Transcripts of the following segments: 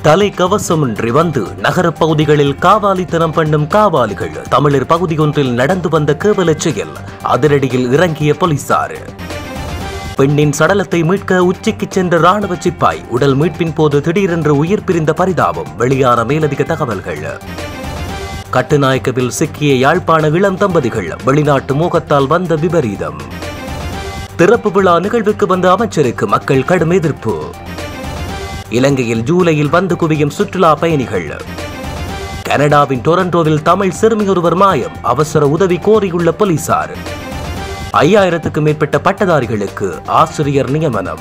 தலைக்கவசமின்றி வந்து நகரப் பகுதிகளில் காவாலித்தனம் பண்ணும் காவாலிகள் தமிழர் பகுதியொன்றில் நடந்து வந்த கேவலச் செயல் அதிரடியில் இறங்கிய போலீசார் பெண்ணின் சடலத்தை மீட்க உச்சிக்கு சென்ற ராணுவ சிப்பாய் உடல் மீட்பின் போது திடீரென்று உயிர் பிரிந்த பரிதாபம் வெளியான மேலதிக தகவல்கள் கட்டுநாயக்கவில் சிக்கிய யாழ்ப்பாண இளம் தம்பதிகள் வெளிநாட்டு மோகத்தால் வந்த விபரீதம் திறப்பு விழா நிகழ்வுக்கு வந்த அமைச்சருக்கு மக்கள் கடும் எதிர்ப்பு இலங்கையில் ஜூலையில் வந்து குவியும் சுற்றுலா பயணிகள் கனடாவின் டொரண்டோவில் தமிழ் சிறுமி ஒருவர் மாயம் அவசர உதவி கோரியுள்ள போலீசார் ஐயாயிரத்துக்கும் மேற்பட்ட பட்டதாரிகளுக்கு ஆசிரியர் நியமனம்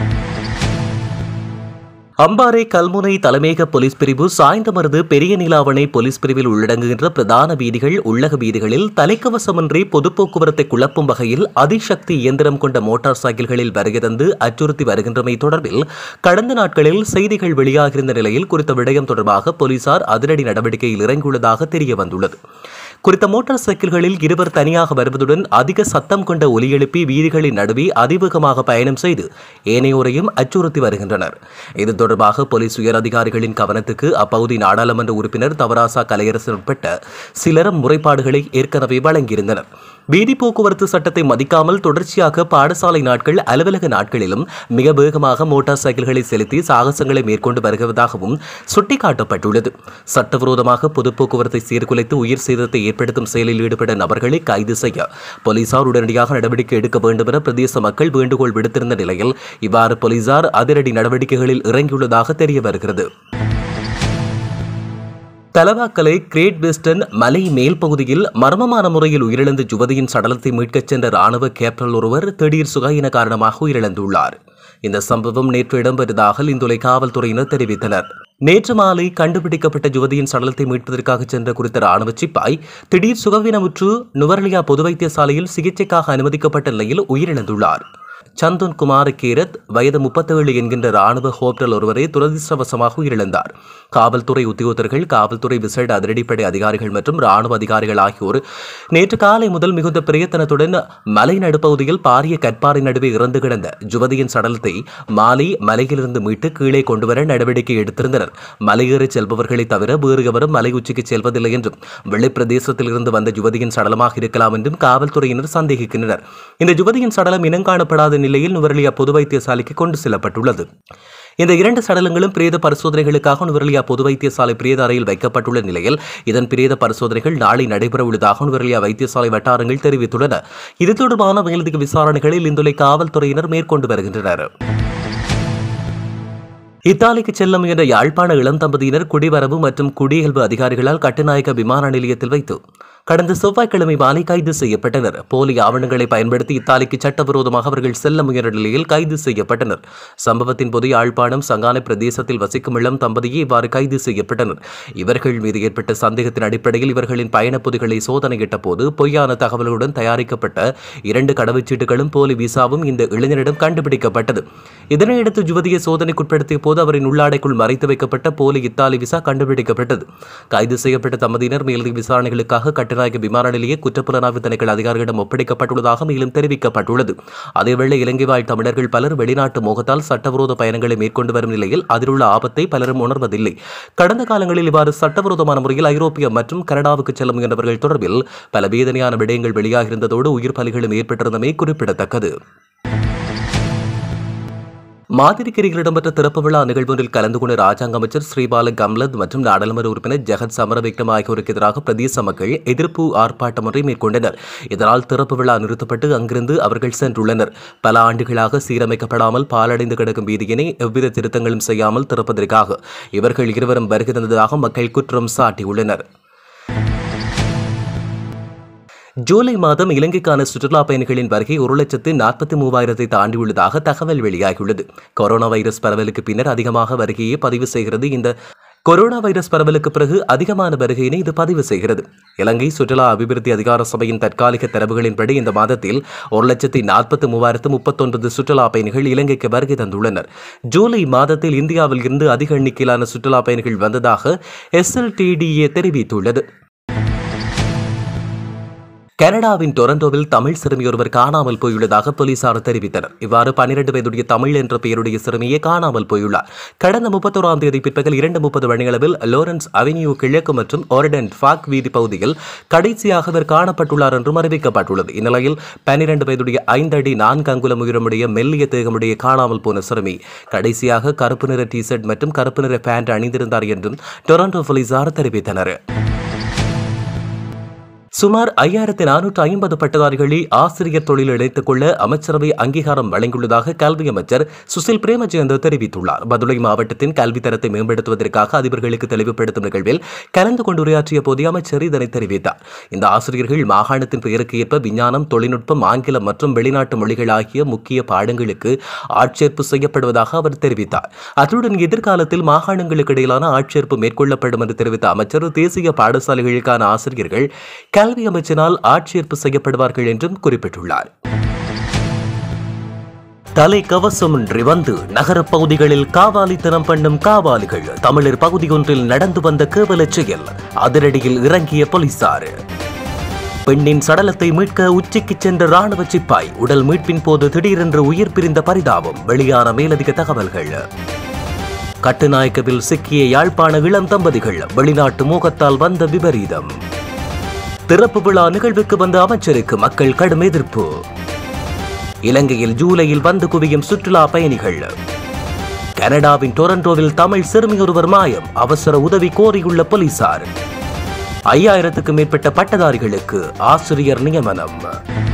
அம்பாறை கல்முனை தலைமையக போலீஸ் பிரிவு சாய்ந்தமருது பெரிய நிலாவணை போலீஸ் பிரிவில் உள்ளடங்குகின்ற பிரதான வீதிகள் உள்ளக வீதிகளில் தலைக்கவசமின்றி பொது போக்குவரத்தை குழப்பும் வகையில் அதிசக்தி இயந்திரம் கொண்ட மோட்டார் சைக்கிள்களில் வருகை தந்து அச்சுறுத்தி வருகின்றமை தொடர்பில் கடந்த நாட்களில் செய்திகள் வெளியாகியிருந்த நிலையில் குறித்த விடயம் தொடர்பாக போலீசார் அதிரடி நடவடிக்கையில் இறங்கியுள்ளதாக தெரிய வந்துள்ளது குறித்த மோட்டார் சைக்கிள்களில் இருவர் தனியாக வருவதுடன் அதிக சத்தம் கொண்ட ஒலி எழுப்பி வீதிகளின் நடுவே அதிவேகமாக பயணம் செய்து ஏனையோரையும் அச்சுறுத்தி வருகின்றனர் இது தொடர்பாக போலீஸ் உயர் அதிகாரிகளின் கவனத்துக்கு அப்பகுதி நாடாளுமன்ற உறுப்பினர் தவராசா கலையரசன் உட்பட்ட சிலர் முறைப்பாடுகளை ஏற்கனவே வழங்கியிருந்தனர் வீதி போக்குவரத்து சட்டத்தை மதிக்காமல் தொடர்ச்சியாக பாடசாலை நாட்கள் அலுவலக நாட்களிலும் மிக வேகமாக மோட்டார் சைக்கிள்களை செலுத்தி சாகசங்களை மேற்கொண்டு வருவதாகவும் சுட்டிக்காட்டப்பட்டுள்ளது சட்டவிரோதமாக பொது போக்குவரத்தை சீர்குலைத்து உயிர் சேதத்தை ஏற்படுத்தும் செயலில் ஈடுபட்ட நபர்களை கைது செய்ய போலீசார் உடனடியாக நடவடிக்கை எடுக்க வேண்டும் என பிரதேச மக்கள் வேண்டுகோள் விடுத்திருந்த நிலையில் இவ்வாறு போலீசார் அதிரடி நடவடிக்கைகளில் இறங்கியுள்ளதாக தெரிய வருகிறது தலவாக்கலை கிரேட் வெஸ்டர்ன் மலை மேல் பகுதியில் மர்மமான முறையில் உயிரிழந்த யுவதியின் சடலத்தை மீட்கச் சென்ற ராணுவ கேப்டன் ஒருவர் திடீர் சுகாயின காரணமாக உயிரிழந்துள்ளார் இந்த சம்பவம் நேற்று இடம்பெற்றதாக இந்துளை காவல்துறையினர் தெரிவித்தனர் நேற்று மாலை கண்டுபிடிக்கப்பட்ட யுவதியின் சடலத்தை மீட்பதற்காக சென்ற குறித்த ராணுவ சிப்பாய் திடீர் சுகவீனமுற்று நுவர்லியா பொது வைத்தியசாலையில் சிகிச்சைக்காக அனுமதிக்கப்பட்ட நிலையில் உயிரிழந்துள்ளார் சந்தன் குமார் கீரத் வயது முப்பத்தேழு என்கின்ற ராணுவ ஹோப்டல் ஒருவரை துரதிர்ஷ்டவசமாக உயிரிழந்தார் காவல்துறை உத்தியோகத்தர்கள் காவல்துறை விசேட அதிரடிப்படை அதிகாரிகள் மற்றும் ராணுவ அதிகாரிகள் ஆகியோர் நேற்று காலை முதல் மிகுந்த பிரயத்தனத்துடன் மலை நடுப்பகுதியில் பாரிய கற்பாறை நடுவே இறந்து கிடந்த யுவதியின் சடலத்தை மாலை மலையிலிருந்து மீட்டு கீழே கொண்டுவர நடவடிக்கை எடுத்திருந்தனர் மலையேறி செல்பவர்களை தவிர வேறு எவரும் மலை உச்சிக்கு செல்வதில்லை என்றும் வெள்ளைப்பிரதேசத்தில் இருந்து வந்த யுவதியின் சடலமாக இருக்கலாம் என்றும் காவல்துறையினர் சந்தேகிக்கின்றனர் இந்த யுவதியின் சடலம் இனங்காணப்படாத நிலையில் நுவரலியா பொது வைத்தியசாலைக்கு கொண்டு செல்லப்பட்டுள்ளது இந்த இரண்டு சடலங்களும் பிரேத பரிசோதனைகளுக்காக நுவரலியா பொது வைத்தியசாலை பிரேத அறையில் வைக்கப்பட்டுள்ள நிலையில் இதன் பிரேத பரிசோதனைகள் நாளை நடைபெறவுள்ளதாக நுவரலியா வைத்தியசாலை வட்டாரங்கள் தெரிவித்துள்ளன இது தொடர்பான மேலதிக விசாரணைகளில் இந்துளை காவல்துறையினர் மேற்கொண்டு வருகின்றனர் இத்தாலிக்கு செல்ல முயன்ற யாழ்ப்பாண இளம் தம்பதியினர் குடிவரவு மற்றும் குடியியல்பு அதிகாரிகளால் கட்டுநாயக்க விமான நிலையத்தில் வைத்து கடந்த செவ்வாய்க்கிழமை மாலை கைது செய்யப்பட்டனர் போலி ஆவணங்களை பயன்படுத்தி இத்தாலிக்கு சட்டவிரோதமாக அவர்கள் செல்ல முயன்ற நிலையில் கைது செய்யப்பட்டனர் சம்பவத்தின் போது யாழ்ப்பாணம் சங்கானை பிரதேசத்தில் வசிக்கும் இளம் தம்பதியே இவ்வாறு கைது செய்யப்பட்டனர் இவர்கள் மீது ஏற்பட்ட சந்தேகத்தின் அடிப்படையில் இவர்களின் பயணப்பொதிகளை சோதனையிட்ட போது பொய்யான தகவல்களுடன் தயாரிக்கப்பட்ட இரண்டு கடவுச்சீட்டுகளும் போலி விசாவும் இந்த இளைஞரிடம் கண்டுபிடிக்கப்பட்டது இதனையடுத்து யுவதியை சோதனைக்குட்படுத்திய போது அவரின் உள்ளாடைக்குள் மறைத்து வைக்கப்பட்ட போலி இத்தாலி விசா கண்டுபிடிக்கப்பட்டது கைது செய்யப்பட்ட தம்பதியினர் மேலதிக விசாரணைகளுக்காக கட்டுநாயக்க விமான நிலைய குற்றப்புலனாய்வு திணைக்கள அதிகாரிகளிடம் ஒப்படைக்கப்பட்டுள்ளதாக மேலும் தெரிவிக்கப்பட்டுள்ளது அதேவேளை இலங்கை வாழ் தமிழர்கள் பலர் வெளிநாட்டு மோகத்தால் சட்டவிரோத பயணங்களை மேற்கொண்டு வரும் நிலையில் அதிலுள்ள ஆபத்தை பலரும் உணர்வதில்லை கடந்த காலங்களில் இவ்வாறு சட்டவிரோதமான முறையில் ஐரோப்பிய மற்றும் கனடாவுக்கு செல்ல முயன்றவர்கள் தொடர்பில் பல வேதனையான விடயங்கள் வெளியாகியிருந்ததோடு உயிர் பலிகளும் ஏற்பட்டிருந்தமை குறிப்பிடத்தக்கது மாதிரிக்கரியில் இடம்பெற்ற திறப்பு விழா நிகழ்வொன்றில் கலந்து கொண்ட ராஜாங்க அமைச்சர் ஸ்ரீபால கம்லத் மற்றும் நாடாளுமன்ற உறுப்பினர் ஜெகத் சமரவிக்ரம் ஆகியோருக்கு எதிராக பிரதேச மக்கள் எதிர்ப்பு ஆர்ப்பாட்டம் ஒன்றை மேற்கொண்டனர் இதனால் திறப்பு விழா நிறுத்தப்பட்டு அங்கிருந்து அவர்கள் சென்றுள்ளனர் பல ஆண்டுகளாக சீரமைக்கப்படாமல் பாலடைந்து கிடக்கும் வீதியினை எவ்வித திருத்தங்களும் செய்யாமல் திறப்பதற்காக இவர்கள் இருவரும் வருகை தந்ததாக மக்கள் குற்றம் சாட்டியுள்ளனர் ஜூலை மாதம் இலங்கைக்கான சுற்றுலா பயணிகளின் வருகை ஒரு லட்சத்து நாற்பத்தி மூவாயிரத்தை தாண்டியுள்ளதாக தகவல் வெளியாகியுள்ளது கொரோனா வைரஸ் பரவலுக்கு பின்னர் அதிகமாக வருகையை பதிவு செய்கிறது இந்த கொரோனா வைரஸ் பரவலுக்கு பிறகு அதிகமான வருகையினை இது பதிவு செய்கிறது இலங்கை சுற்றுலா அபிவிருத்தி அதிகார சபையின் தற்காலிக தரவுகளின்படி இந்த மாதத்தில் ஒரு லட்சத்தி நாற்பத்தி மூவாயிரத்து முப்பத்தொன்பது சுற்றுலா பயணிகள் இலங்கைக்கு வருகை தந்துள்ளனர் ஜூலை மாதத்தில் இந்தியாவில் இருந்து அதிக எண்ணிக்கையிலான சுற்றுலா பயணிகள் வந்ததாக எஸ்எல்டிடிஏ தெரிவித்துள்ளது கனடாவின் டொரண்டோவில் தமிழ் சிறுமியொருவர் காணாமல் போயுள்ளதாக போலீசார் தெரிவித்தனர் இவ்வாறு பன்னிரண்டு வயதுடைய தமிழ் என்ற பெயருடைய சிறுமியே காணாமல் போயுள்ளார் கடந்த முப்பத்தோராம் தேதி பிற்பகல் இரண்டு முப்பது மணியளவில் லோரன்ஸ் அவென்யூ கிழக்கு மற்றும் ஓரடன் ஃபாக் வீதி பகுதியில் கடைசியாக அவர் காணப்பட்டுள்ளார் என்றும் அறிவிக்கப்பட்டுள்ளது இந்நிலையில் பன்னிரண்டு வயதுடைய ஐந்து அடி நான்கு அங்குலம் உயரமுடைய மெல்லிய தேகமுடைய காணாமல் போன சிறுமி கடைசியாக கருப்பு நிற டி ஷர்ட் மற்றும் கருப்பு நிற பேண்ட் அணிந்திருந்தார் என்றும் டொரண்டோ போலீசார் தெரிவித்தனர் சுமார் ஐயாயிரத்தி நானூற்று ஐம்பது பட்டதாரிகளை ஆசிரியர் தொழில் இணைத்துக் கொள்ள அமைச்சரவை அங்கீகாரம் வழங்கியுள்ளதாக கல்வி அமைச்சர் சுசில் பிரேமஜயந்த தெரிவித்துள்ளார் மதுரை மாவட்டத்தின் கல்வி தரத்தை மேம்படுத்துவதற்காக அதிபர்களுக்கு தெளிவுபடுத்தும் நிகழ்வில் கலந்து கொண்டு உரையாற்றிய போதே அமைச்சர் இதனை தெரிவித்தார் இந்த ஆசிரியர்கள் மாகாணத்தின் பெயருக்கு ஏற்ப விஞ்ஞானம் தொழில்நுட்பம் ஆங்கிலம் மற்றும் வெளிநாட்டு மொழிகள் ஆகிய முக்கிய பாடங்களுக்கு ஆட்சேர்ப்பு செய்யப்படுவதாக அவர் தெரிவித்தார் அத்துடன் எதிர்காலத்தில் மாகாணங்களுக்கு இடையிலான ஆட்சேர்ப்பு மேற்கொள்ளப்படும் என்று தெரிவித்த அமைச்சர் தேசிய பாடசாலைகளுக்கான ஆசிரியர்கள் கல்வி அமைச்சினால் ஆட்சேர்ப்பு செய்யப்படுவார்கள் என்றும் குறிப்பிட்டுள்ளார் தலை கவசமின்றி வந்து நகரப் பகுதிகளில் காவாலித்தனம் பண்ணும் காவாலிகள் தமிழர் பகுதியொன்றில் நடந்து வந்த கேவலச் செயல் அதிரடியில் இறங்கிய போலீசார் பெண்ணின் சடலத்தை மீட்க உச்சிக்கு சென்ற ராணுவ சிப்பாய் உடல் மீட்பின் போது திடீரென்று உயிர் பிரிந்த பரிதாபம் வெளியான மேலதிக தகவல்கள் கட்டுநாயக்கவில் சிக்கிய யாழ்ப்பாண இளம் தம்பதிகள் வெளிநாட்டு மோகத்தால் வந்த விபரீதம் திறப்பு விழா நிகழ்வுக்கு வந்த அமைச்சருக்கு மக்கள் கடும் எதிர்ப்பு இலங்கையில் ஜூலையில் வந்து குவியும் சுற்றுலா பயணிகள் கனடாவின் டொரண்டோவில் தமிழ் சிறுமியொருவர் மாயம் அவசர உதவி கோரியுள்ள போலீசார் ஐயாயிரத்துக்கும் மேற்பட்ட பட்டதாரிகளுக்கு ஆசிரியர் நியமனம்